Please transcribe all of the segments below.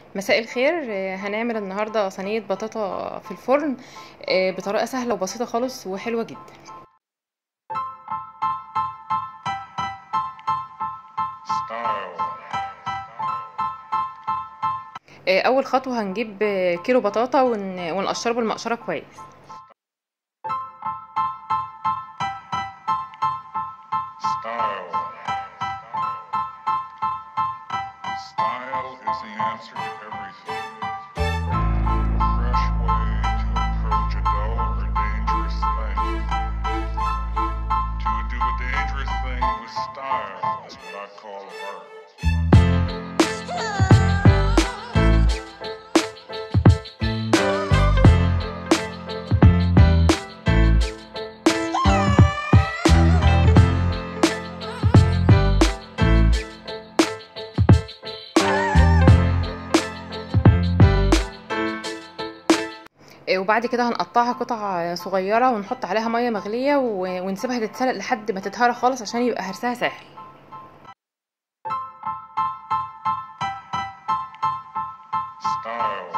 مساء الخير آه، هنعمل النهاردة صينية بطاطا في الفرن آه، بطريقة سهلة وبسيطة خالص وحلوة جدا style, آه، أول خطوة هنجيب آه، كيلو بطاطا ون- ونقشره بالمقشرة كويس style. Style is the answer to everything. A fresh way to approach a dull or dangerous thing. To do a dangerous thing with style is what I call art. آه، وبعد كده هنقطعها قطع آه، صغيرة ونحط عليها مية مغلية و- ونسيبها تتسلق لحد ما تتهرى خالص عشان يبقى هرسها سهل Style.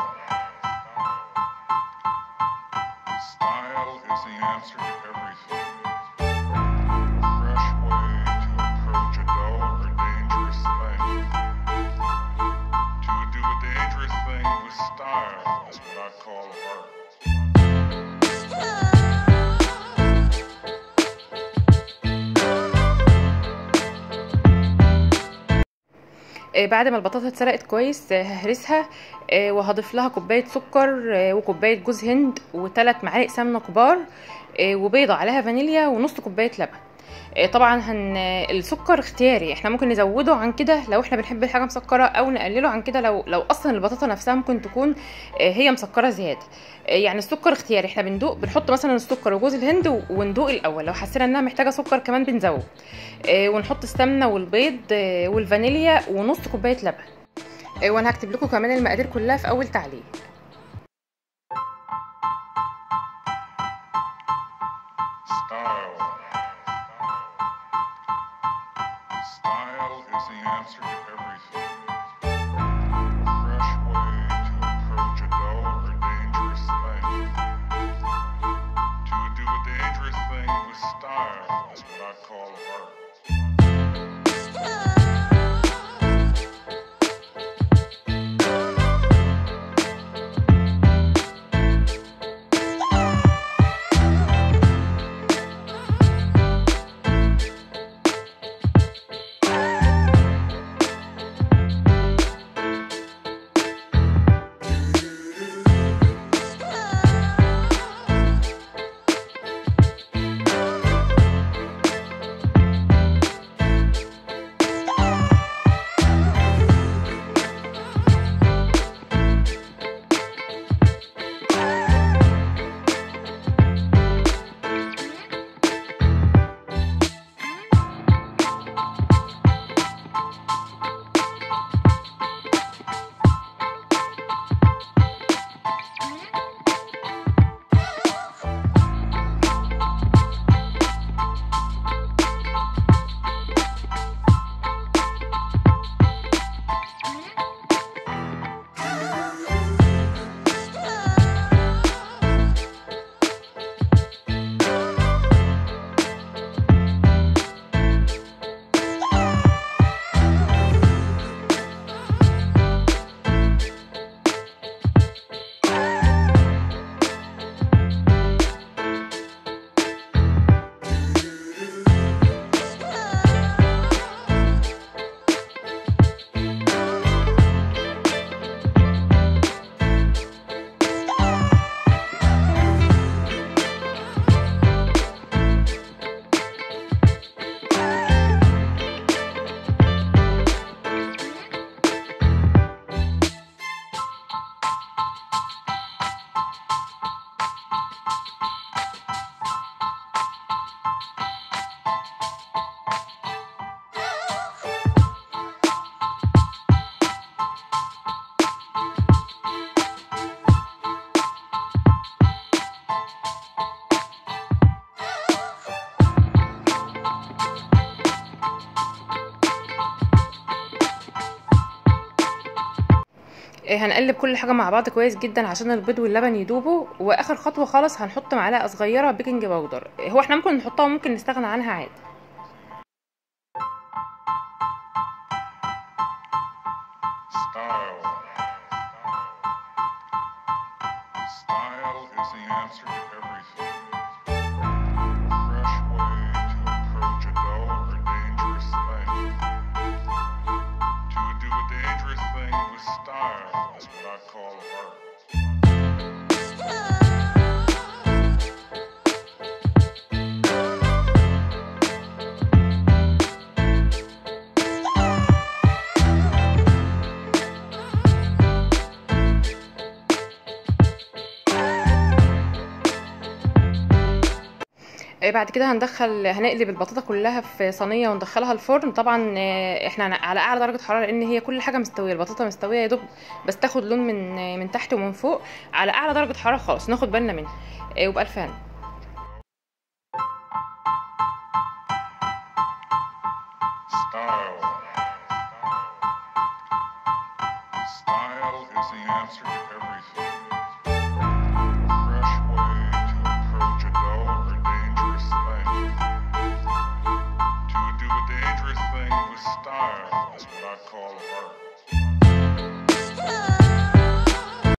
Style is the answer to everything. A fresh way to approach a dull or dangerous thing. To do a dangerous thing with style is what I call art. آه، بعد ما البطاطا اتسلقت كويس آه، ههرسها آه، وهضيف لها كوبايه سكر آه، وكوبايه جوز هند وثلاث معالق سمنه كبار آه، وبيضه عليها فانيليا ونص كوبايه لبن آه، طبعا هن السكر اختياري احنا ممكن نزوده عن كده لو احنا بنحب الحاجه مسكره او نقلله عن كده لو لو اصلا البطاطا نفسها ممكن تكون آه، هي مسكره زياده آه، يعني السكر اختياري احنا بندوق بنحط مثلا السكر وجوز الهند و- وندوق الاول لو حسينا انها محتاجه سكر كمان بنزود آه، ونحط السمنه والبيض آه، والفانيليا ونص كوبايه لبن آه، وانا هكتب لكم كمان المقادير كلها في اول تعليق Style. Style is the answer to everything. A fresh way to approach a dull or dangerous thing. To do a dangerous thing with style is what I call art. آه، هنقلب كل حاجه مع بعض كويس جدا عشان البيض واللبن يدوبوا واخر خطوه خالص هنحط معلقه صغيره بيكنج باودر آه، هو احنا ممكن نحطها وممكن نستغنى عنها عادي Style. Style is the answer to everything. A fresh way to approach a dull or dangerous thing. To do a dangerous thing with style is what I call art. آه، بعد كده هندخل هنقلب البطاطا كلها في صينيه وندخلها الفرن طبعا آه، احنا على اعلى درجه حراره لان هي كل حاجه مستويه البطاطا مستويه يا دوب بس تاخد لون من آه، من تحت ومن فوق على اعلى درجه حراره خالص ناخد بالنا منها آه، وبالف هنا Style. Style is the answer to everything.